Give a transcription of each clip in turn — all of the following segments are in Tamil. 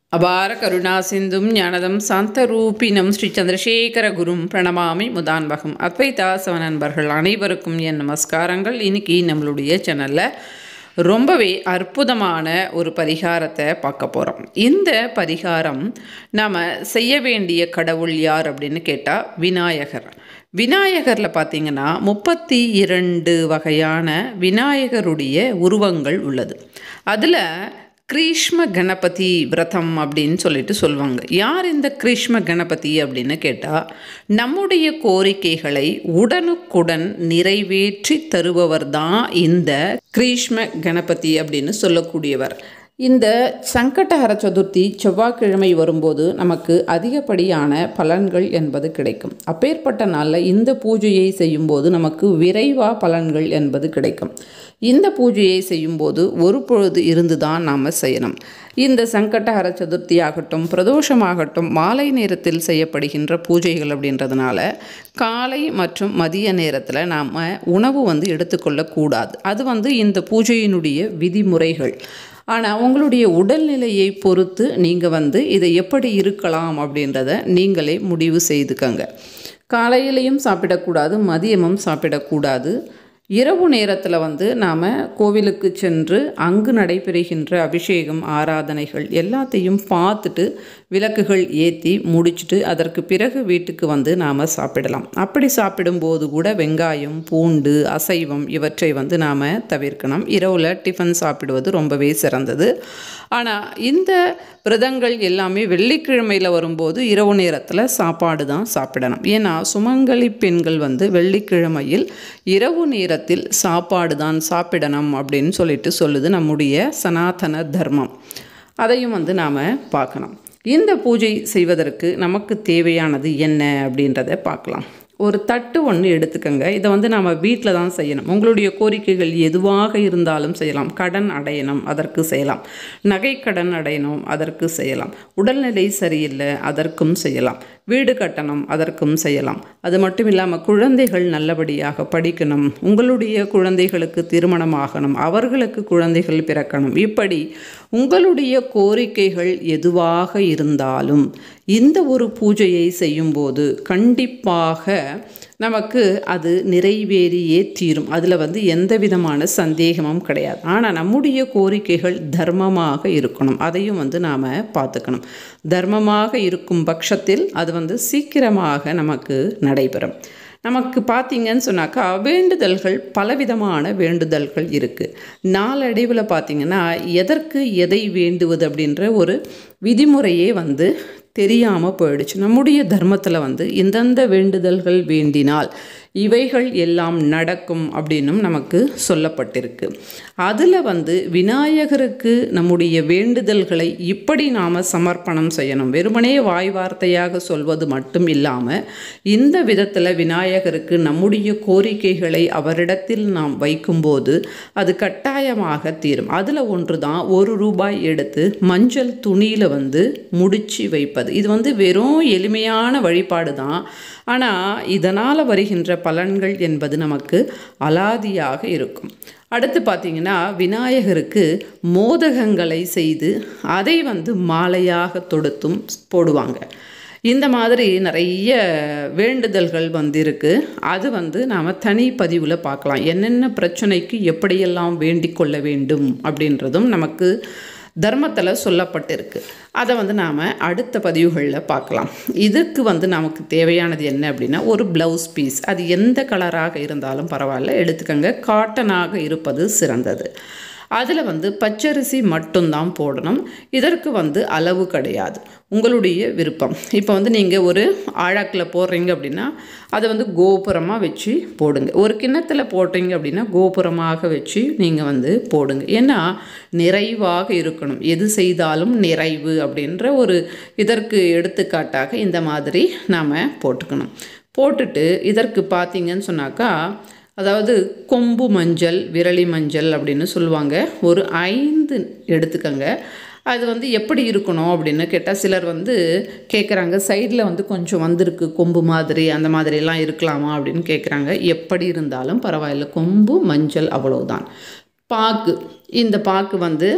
அபார கருணா சிந்தும் ஞானதம் சாந்தரூபினம் ஸ்ரீ சந்திரசேகர குரும் பிரணமாமி முதான்பகம் அத்வைதாசவ நண்பர்கள் அனைவருக்கும் என் நமஸ்காரங்கள் இன்னைக்கு நம்மளுடைய சேனலில் ரொம்பவே அற்புதமான ஒரு பரிகாரத்தை பார்க்க போகிறோம் இந்த பரிகாரம் நாம் செய்ய வேண்டிய கடவுள் யார் அப்படின்னு கேட்டால் விநாயகர் விநாயகரில் பார்த்தீங்கன்னா முப்பத்தி இரண்டு வகையான விநாயகருடைய உருவங்கள் உள்ளது அதில் கிரீஷ்ம கணபதி விரதம் அப்படின்னு சொல்லிட்டு சொல்லுவாங்க யார் இந்த கிரீஷ்ம கணபதி அப்படின்னு கேட்டால் நம்முடைய கோரிக்கைகளை உடனுக்குடன் நிறைவேற்றி தருபவர் தான் இந்த கிரீஷ்ம கணபதி அப்படின்னு சொல்லக்கூடியவர் இந்த சங்கடஹர சதுர்த்தி செவ்வாய்க்கிழமை வரும்போது நமக்கு அதிகப்படியான பலன்கள் என்பது கிடைக்கும் அப்பேற்பட்ட நாளில் இந்த பூஜையை செய்யும்போது நமக்கு விரைவாக பலன்கள் என்பது கிடைக்கும் இந்த பூஜையை செய்யும்போது ஒரு பொழுது இருந்து தான் நாம் செய்யணும் இந்த சங்கடஹர சதுர்த்தி ஆகட்டும் பிரதோஷமாகட்டும் மாலை நேரத்தில் செய்யப்படுகின்ற பூஜைகள் அப்படின்றதுனால காலை மற்றும் மதிய நேரத்தில் நாம் உணவு வந்து எடுத்துக்கொள்ளக்கூடாது அது வந்து இந்த பூஜையினுடைய விதிமுறைகள் ஆனால் உங்களுடைய உடல்நிலையை பொறுத்து நீங்கள் வந்து இதை எப்படி இருக்கலாம் அப்படின்றத நீங்களே முடிவு செய்துக்கங்க காலையிலையும் சாப்பிடக்கூடாது மதியமும் சாப்பிடக்கூடாது இரவு நேரத்தில் வந்து நாம் கோவிலுக்கு சென்று அங்கு நடைபெறுகின்ற அபிஷேகம் ஆராதனைகள் எல்லாத்தையும் பார்த்துட்டு விளக்குகள் ஏற்றி முடிச்சுட்டு அதற்கு பிறகு வீட்டுக்கு வந்து நாம் சாப்பிடலாம் அப்படி சாப்பிடும்போது கூட வெங்காயம் பூண்டு அசைவம் இவற்றை வந்து நாம் தவிர்க்கணும் இரவில் டிஃபன் சாப்பிடுவது ரொம்பவே சிறந்தது ஆனால் இந்த விரதங்கள் எல்லாமே வெள்ளிக்கிழமையில் வரும்போது இரவு நேரத்தில் சாப்பாடு தான் சாப்பிடணும் ஏன்னா சுமங்கலி பெண்கள் வந்து வெள்ளிக்கிழமையில் இரவு நேரத்தில் சாப்பாடு தான் சாப்பிடணும் அப்படின்னு சொல்லிட்டு சொல்லுது நம்முடைய சனாதன தர்மம் அதையும் வந்து நாம் பார்க்கணும் இந்த பூஜை செய்வதற்கு நமக்கு தேவையானது என்ன அப்படின்றத பார்க்கலாம் ஒரு தட்டு ஒன்று எடுத்துக்கோங்க இதை வந்து நாம் வீட்டில் தான் செய்யணும் உங்களுடைய கோரிக்கைகள் எதுவாக இருந்தாலும் செய்யலாம் கடன் அடையணும் அதற்கு செய்யலாம் நகை கடன் அடையணும் அதற்கு செய்யலாம் உடல்நிலை சரியில்லை அதற்கும் செய்யலாம் வீடு கட்டணும் அதற்கும் செய்யலாம் அது மட்டும் இல்லாமல் குழந்தைகள் நல்லபடியாக படிக்கணும் உங்களுடைய குழந்தைகளுக்கு திருமணம் ஆகணும் அவர்களுக்கு குழந்தைகள் பிறக்கணும் இப்படி உங்களுடைய கோரிக்கைகள் எதுவாக இருந்தாலும் இந்த ஒரு பூஜையை செய்யும்போது கண்டிப்பாக நமக்கு அது நிறைவேறியே தீரும் அதில் வந்து எந்த விதமான சந்தேகமும் கிடையாது ஆனால் நம்முடைய கோரிக்கைகள் தர்மமாக இருக்கணும் அதையும் வந்து நாம் பார்த்துக்கணும் தர்மமாக இருக்கும் பட்சத்தில் அது வந்து சீக்கிரமாக நமக்கு நடைபெறும் நமக்கு பார்த்தீங்கன்னு சொன்னாக்கா வேண்டுதல்கள் பலவிதமான வேண்டுதல்கள் இருக்குது நாளடைவில் பார்த்திங்கன்னா எதற்கு எதை வேண்டுவது அப்படின்ற ஒரு விதிமுறையே வந்து தெரியாமல் போயிடுச்சு நம்முடைய தர்மத்தில் வந்து இந்தந்த வேண்டுதல்கள் வேண்டினால் இவைகள் எல்லாம் நடக்கும் அப்படின்னும் நமக்கு சொல்லப்பட்டிருக்கு அதில் வந்து விநாயகருக்கு நம்முடைய வேண்டுதல்களை இப்படி நாம் சமர்ப்பணம் செய்யணும் வெறுமனே வாய் வார்த்தையாக சொல்வது மட்டும் இல்லாமல் இந்த விதத்தில் விநாயகருக்கு நம்முடைய கோரிக்கைகளை அவரிடத்தில் நாம் வைக்கும்போது அது கட்டாயமாக தீரும் அதில் ஒன்று தான் ஒரு ரூபாய் எடுத்து மஞ்சள் துணியில் வந்து முடிச்சு வைப்பது இது வந்து வெறும் எளிமையான வழிபாடு தான் ஆனால் இதனால் வருகின்ற பலன்கள் என்பது நமக்கு அலாதியாக இருக்கும் அடுத்து பார்த்திங்கன்னா விநாயகருக்கு மோதகங்களை செய்து அதை வந்து மாலையாக தொடுத்தும் போடுவாங்க இந்த மாதிரி நிறைய வேண்டுதல்கள் வந்திருக்கு அது வந்து நாம் தனி பதிவில் பார்க்கலாம் என்னென்ன பிரச்சனைக்கு எப்படியெல்லாம் வேண்டிக் கொள்ள வேண்டும் அப்படின்றதும் நமக்கு தர்மத்தில் சொல்லப்பட்டிருக்கு அதை வந்து நாம் அடுத்த பதிவுகளில் பார்க்கலாம் இதுக்கு வந்து நமக்கு தேவையானது என்ன அப்படின்னா ஒரு ப்ளவுஸ் பீஸ் அது எந்த கலராக இருந்தாலும் பரவாயில்ல எடுத்துக்கோங்க காட்டனாக இருப்பது சிறந்தது அதில் வந்து பச்சரிசி மட்டும்தான் போடணும் இதற்கு வந்து அளவு கிடையாது உங்களுடைய விருப்பம் இப்போ வந்து நீங்கள் ஒரு ஆழாக்கில் போடுறீங்க அப்படின்னா அதை வந்து கோபுரமாக வச்சு போடுங்க ஒரு கிண்ணத்தில் போடுறீங்க அப்படின்னா கோபுரமாக வச்சு நீங்கள் வந்து போடுங்க ஏன்னா நிறைவாக இருக்கணும் எது செய்தாலும் நிறைவு அப்படின்ற ஒரு இதற்கு எடுத்துக்காட்டாக இந்த மாதிரி நாம் போட்டுக்கணும் போட்டுட்டு இதற்கு பார்த்தீங்கன்னு சொன்னாக்கா அதாவது கொம்பு மஞ்சள் விரலி மஞ்சள் அப்படின்னு சொல்லுவாங்க ஒரு ஐந்து எடுத்துக்கங்க அது வந்து எப்படி இருக்கணும் அப்படின்னு கேட்டால் சிலர் வந்து கேட்குறாங்க சைடில் வந்து கொஞ்சம் வந்திருக்கு கொம்பு மாதிரி அந்த மாதிரிலாம் இருக்கலாமா அப்படின்னு கேட்குறாங்க எப்படி இருந்தாலும் பரவாயில்ல கொம்பு மஞ்சள் அவ்வளவுதான் பாக்கு இந்த பாக்கு வந்து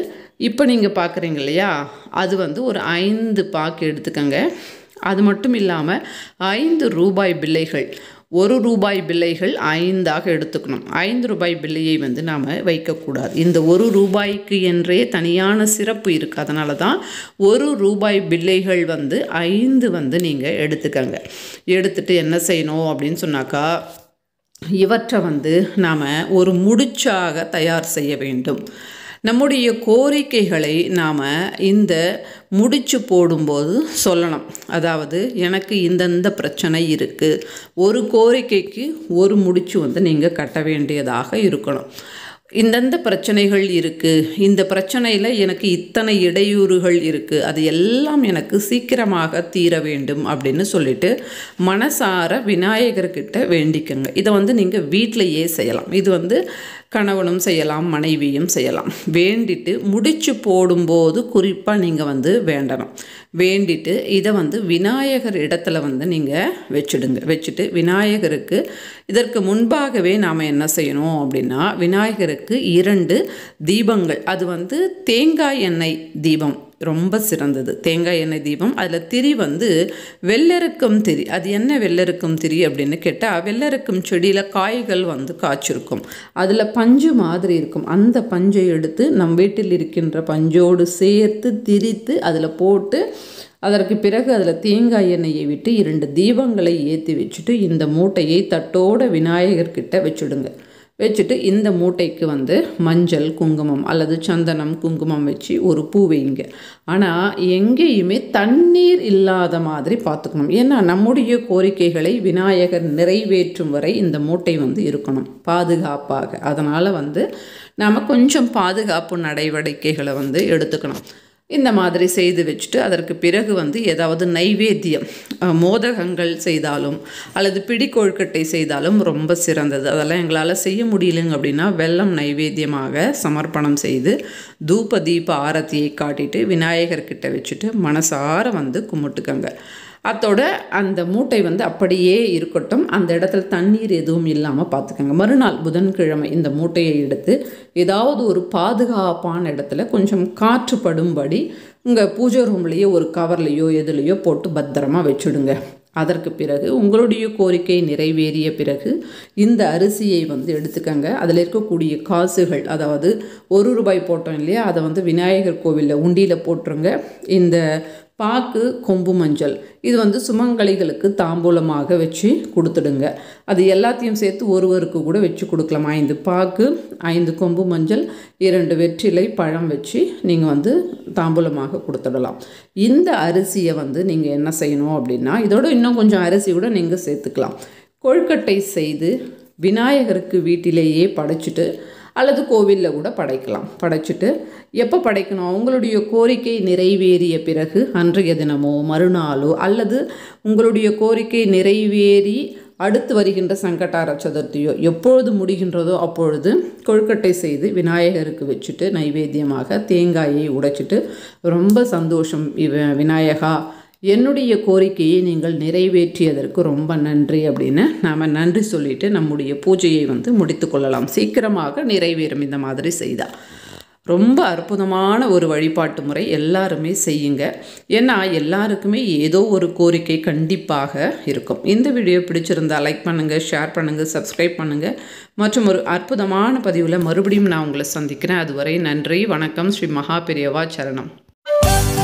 இப்போ நீங்கள் பார்க்குறீங்க இல்லையா அது வந்து ஒரு ஐந்து பாக்கு எடுத்துக்கங்க அது மட்டும் இல்லாமல் ஐந்து ரூபாய் பில்லைகள் ஒரு ரூபாய் பில்லைகள் ஐந்தாக எடுத்துக்கணும் ஐந்து ரூபாய் பில்லையை வந்து நாம் வைக்கக்கூடாது இந்த ஒரு ரூபாய்க்கு என்றே தனியான சிறப்பு இருக்குது அதனால தான் ஒரு ரூபாய் பில்லைகள் வந்து ஐந்து வந்து நீங்கள் எடுத்துக்கங்க எடுத்துட்டு என்ன செய்யணும் அப்படின்னு சொன்னாக்கா இவற்றை வந்து நாம் ஒரு முடிச்சாக தயார் செய்ய வேண்டும் நம்முடைய கோரிக்கைகளை நாம் இந்த முடிச்சு போடும்போது சொல்லணும் அதாவது எனக்கு இந்தந்த பிரச்சனை இருக்குது ஒரு கோரிக்கைக்கு ஒரு முடிச்சு வந்து நீங்கள் கட்ட வேண்டியதாக இருக்கணும் இந்தந்த பிரச்சனைகள் இருக்குது இந்த பிரச்சனையில் எனக்கு இத்தனை இடையூறுகள் இருக்குது அது எல்லாம் எனக்கு சீக்கிரமாக தீர வேண்டும் அப்படின்னு சொல்லிட்டு மனசார விநாயகர்கிட்ட வேண்டிக்கங்க இதை வந்து நீங்கள் வீட்டிலையே செய்யலாம் இது வந்து கணவனும் செய்யலாம் மனைவியும் செய்யலாம் வேண்டிட்டு முடிச்சு போடும்போது குறிப்பாக நீங்கள் வந்து வேண்டணும் வேண்டிட்டு இதை வந்து விநாயகர் இடத்துல வந்து நீங்கள் வச்சுடுங்க வச்சுட்டு விநாயகருக்கு இதற்கு முன்பாகவே நாம் என்ன செய்யணும் அப்படின்னா விநாயகருக்கு இரண்டு தீபங்கள் அது வந்து தேங்காய் எண்ணெய் தீபம் ரொம்ப சிறந்தது தேங்காய் எண்ணெய் தீபம் அதில் திரி வந்து வெள்ளெருக்கம் திரி அது என்ன வெள்ளெருக்கம் திரி அப்படின்னு கேட்டால் வெள்ளெருக்கம் செடியில் காய்கள் வந்து காய்ச்சிருக்கும் அதில் பஞ்சு மாதிரி இருக்கும் அந்த பஞ்சை எடுத்து நம் வீட்டில் இருக்கின்ற பஞ்சோடு சேர்த்து திரித்து அதில் போட்டு அதற்கு பிறகு அதில் தேங்காய் எண்ணெயை விட்டு இரண்டு தீபங்களை ஏற்றி வச்சுட்டு இந்த மூட்டையை தட்டோட விநாயகர்கிட்ட வச்சுடுங்க வச்சுட்டு இந்த மூட்டைக்கு வந்து மஞ்சள் குங்குமம் அல்லது சந்தனம் குங்குமம் வச்சு ஒரு பூ வைங்க ஆனால் எங்கேயுமே தண்ணீர் இல்லாத மாதிரி பார்த்துக்கணும் ஏன்னா நம்முடைய கோரிக்கைகளை விநாயகர் நிறைவேற்றும் வரை இந்த மூட்டை வந்து இருக்கணும் பாதுகாப்பாக அதனால் வந்து நாம் கொஞ்சம் பாதுகாப்பு நடவடிக்கைகளை வந்து எடுத்துக்கணும் இந்த மாதிரி செய்து வச்சுட்டு அதற்கு பிறகு வந்து ஏதாவது நைவேத்தியம் மோதகங்கள் செய்தாலும் அல்லது பிடி கொழுக்கட்டை செய்தாலும் ரொம்ப சிறந்தது அதெல்லாம் எங்களால் செய்ய முடியலங்க அப்படின்னா வெள்ளம் நைவேத்தியமாக சமர்ப்பணம் செய்து தூப தீப ஆரத்தியை காட்டிட்டு விநாயகர்கிட்ட வச்சுட்டு மனசார வந்து கும்பிட்டுக்கங்க அத்தோட அந்த மூட்டை வந்து அப்படியே இருக்கட்டும் அந்த இடத்துல தண்ணீர் எதுவும் இல்லாமல் பார்த்துக்கோங்க மறுநாள் புதன்கிழமை இந்த மூட்டையை எடுத்து ஏதாவது ஒரு பாதுகாப்பான இடத்துல கொஞ்சம் காற்று படும்படி உங்கள் பூஜை ரூம்லேயோ ஒரு கவர்லேயோ எதுலேயோ போட்டு பத்திரமா வச்சுடுங்க அதற்கு பிறகு உங்களுடைய கோரிக்கை நிறைவேறிய பிறகு இந்த அரிசியை வந்து எடுத்துக்கங்க அதில் இருக்கக்கூடிய காசுகள் அதாவது ஒரு ரூபாய் போட்டோம் இல்லையா அதை வந்து விநாயகர் கோவிலில் உண்டியில் போட்டுருங்க இந்த பாக்கு கொம்பு மஞ்சள் இது வந்து சுமங்கலிகளுக்கு தாம்பூலமாக வச்சு கொடுத்துடுங்க அது எல்லாத்தையும் சேர்த்து ஒருவருக்கு கூட வச்சு கொடுக்கலாம் ஐந்து பாக்கு ஐந்து கொம்பு மஞ்சள் இரண்டு வெற்றிலை பழம் வச்சு நீங்கள் வந்து தாம்பூலமாக கொடுத்துடலாம் இந்த அரிசியை வந்து நீங்கள் என்ன செய்யணும் அப்படின்னா இதோட இன்னும் கொஞ்சம் அரிசி கூட நீங்கள் சேர்த்துக்கலாம் கொழுக்கட்டை செய்து விநாயகருக்கு வீட்டிலேயே படைச்சிட்டு அல்லது கோவிலில் கூட படைக்கலாம் படைச்சிட்டு எப்போ படைக்கணும் அவங்களுடைய கோரிக்கை நிறைவேறிய பிறகு அன்றைய தினமோ மறுநாளோ அல்லது உங்களுடைய கோரிக்கை நிறைவேறி அடுத்து வருகின்ற சங்கட்டார சதுர்த்தியோ எப்பொழுது முடிகின்றதோ அப்பொழுது கொழுக்கட்டை செய்து விநாயகருக்கு வச்சுட்டு நைவேத்தியமாக தேங்காயை உடைச்சிட்டு ரொம்ப சந்தோஷம் இவ விநாயகா என்னுடைய கோரிக்கையை நீங்கள் நிறைவேற்றியதற்கு ரொம்ப நன்றி அப்படின்னு நாம் நன்றி சொல்லிட்டு நம்முடைய பூஜையை வந்து முடித்து கொள்ளலாம் சீக்கிரமாக நிறைவேறும் இந்த மாதிரி செய்தால் ரொம்ப அற்புதமான ஒரு வழிபாட்டு முறை எல்லாருமே செய்யுங்க ஏன்னா எல்லாருக்குமே ஏதோ ஒரு கோரிக்கை கண்டிப்பாக இருக்கும் இந்த வீடியோ பிடிச்சிருந்தா லைக் பண்ணுங்கள் ஷேர் பண்ணுங்கள் சப்ஸ்கிரைப் பண்ணுங்கள் மற்றும் ஒரு அற்புதமான பதிவில் மறுபடியும் நான் உங்களை சந்திக்கிறேன் அதுவரை நன்றி வணக்கம் ஸ்ரீ மகா பெரியவா சரணம்